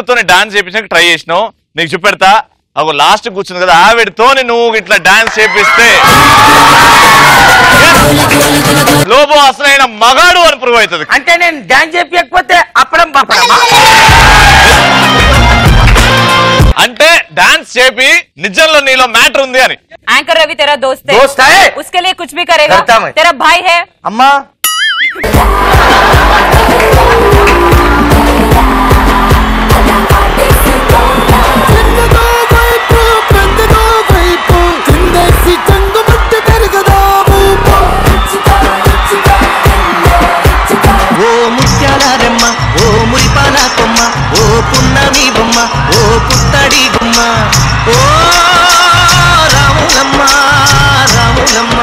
అందరితో డాన్స్ చేయించడానికి ట్రై చేసినావు నీకు చూపెడతా ఒక లాస్ట్ కూర్చుంది కదా ఆవిడతో నువ్వు ఇట్లా డాన్స్ చేపిస్తే లోబో అసలైన మగాడు అని ప్రూవ్ అవుతుంది అంటే నేను డాన్స్ చెప్పకపోతే అప్పడం పప్పడమా అంటే డాన్స్ చేపి నిజంలో నీలో మ్యాటర్ ఉంది అని एंकर रवि तेरा दोस्त है दोस्त है? उसके लिए कुछ भी करेगा करता मैं। तेरा भाई है అమ్మా ఓ ముత్యాలారమ్మ ఓ మురిపాల కొమ్మ ఓ పున్నమి బొమ్మ ఓ పుత్తడి గుమ్మ ఓ రాములమ్మ రాములమ్మ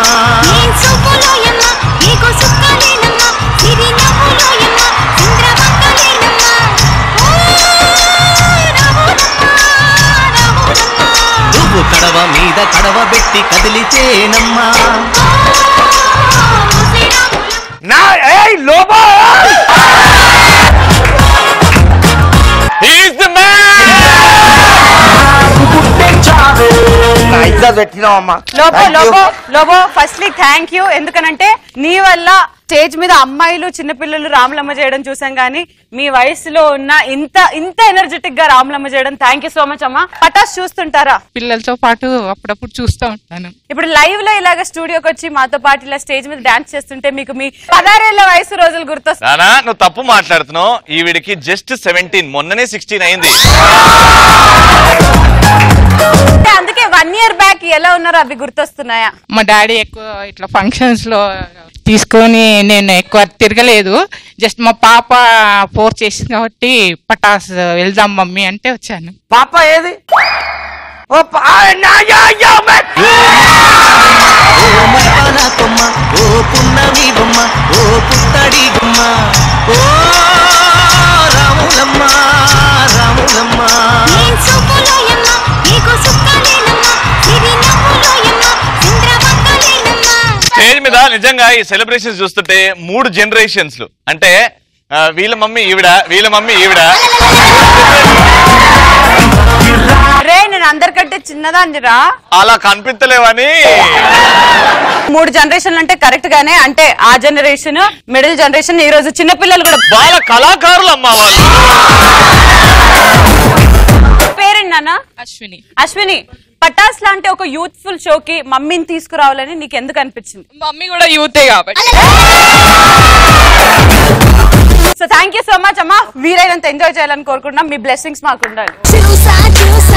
నువ్వు కడవ మీద కడవ పెట్టి కదిలితేనమ్మా నా ఏయ్ లోబో He's the man! నా ఇద్దరు పెట్టినావమ్మా Lobo Thank you. Lobo Lobo firstly thank you ఎందుకనంటే నీ వల్ల స్టేజ్ మీద అమ్మాయిలు చిన్నపిల్లలు రాములమ్మ చేయడం చూసాం కానీ మీ వయసులో ఉన్న ఇంత ఇంత ఎనర్జెటిక్ గా రాములమ్మ చేయడం థ్యాంక్ యూ సో మచ్ అమ్మా పటాస్ చూస్తుంటారా పిల్లలతో పాటు అప్పుడప్పుడు చూస్తూ ఉంటాను ఇప్పుడు లైవ్ లో ఇలాగ స్టూడియోకి వచ్చి మాతో పాటు ఇలా స్టేజ్ మీద డాన్స్ చేస్తుంటే మీకు మీ పదారేళ్ల వయసు రోజులు గుర్తొస్తాయి నానా నువ్వు తప్పు మాట్లాడుతున్నావు ఈవిడికి జస్ట్ సెవెంటీన్ మొన్ననే సిక్స్టీన్ అయింది అంటే అందుకే వన్ ఇయర్ బ్యాక్ ఎలా ఉన్నారో అవి గుర్తొస్తున్నాయా మా డాడీ ఎక్కువ ఇట్లా ఫంక్షన్స్ లో తీసుకొని నేను ఎక్కువ తిరగలేదు జస్ట్ మా పాప ఫోర్స్ చేసింది కాబట్టి పటాస్ వెళ్దాం మమ్మీ అంటే వచ్చాను పాప ఏది ఓ పా- ఆ, నా యా, యా, మే- ఓ మురిపాల కొమ్మ ఓ పున్నమి బొమ్మ ఓ పుత్తడి గుమ్మ ఓ రాములమ్మ రాములమ్మ స్టేజ్ మీద నిజంగా ఈ సెలబ్రేషన్స్ చూస్తుంటే మూడు జనరేషన్స్ అంటే ఆ, వీళ్ళ మమ్మీ ఈవిడ వీళ్ళ మమ్మీ ఈవిడ రే నేను అందరికంటే చిన్నదాన్ని రా అలా కనిపించలేవని మూడు జనరేషన్లు అంటే కరెక్ట్ గానే అంటే ఆ జనరేషన్ మిడిల్ జనరేషన్ ఈ రోజు చిన్న పిల్లలు కూడా వాళ్ళ కళాకారులు అమ్మ వాళ్ళు పేరేంటి నాన్న అశ్విని అశ్విని పటాస్ లాంటి ఒక యూత్ఫుల్ షోకి మమ్మీని తీసుకురావాలని నీకు ఎందుకు అనిపించింది మమ్మీ కూడా యూతే కాబట్టి so thank you so much అమ్మా వీలైనంత ఎంజాయ్ చేయాలని కోరుకుంటున్నాం మీ బ్లెస్సింగ్స్ మాకు ఉండాలి చూసా చూసా